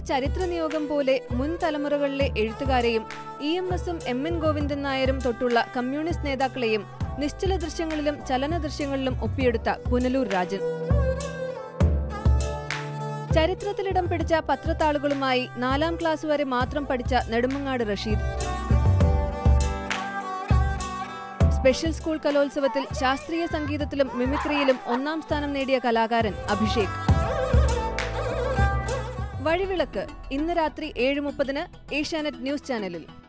ചരിത്ര നിയോഗം പോലെ മുൻ തലമുറകളിലെ എഴുത്തുകാരെയും ഇ എം എസും എം എൻ ഗോവിന്ദൻ നായരും തൊട്ടുള്ള കമ്മ്യൂണിസ്റ്റ് നേതാക്കളെയും നിശ്ചല ദൃശ്യങ്ങളിലും ചലന ദൃശ്യങ്ങളിലും ഒപ്പിയെടുത്ത പുനലൂർ രാജൻ ചരിത്രത്തിലിടം പിടിച്ച പത്രത്താളുകളുമായി നാലാം ക്ലാസ് വരെ മാത്രം പഠിച്ച നെടുമങ്ങാട് റഷീദ് സ്പെഷ്യൽ സ്കൂൾ കലോത്സവത്തിൽ ശാസ്ത്രീയ സംഗീതത്തിലും മിമിക്രിയിലും ഒന്നാം സ്ഥാനം നേടിയ കലാകാരൻ അഭിഷേക് വഴിവിളക്ക് ഇന്ന് രാത്രി ഏഴ് മുപ്പതിന് ഏഷ്യാനെറ്റ് ന്യൂസ് ചാനലിൽ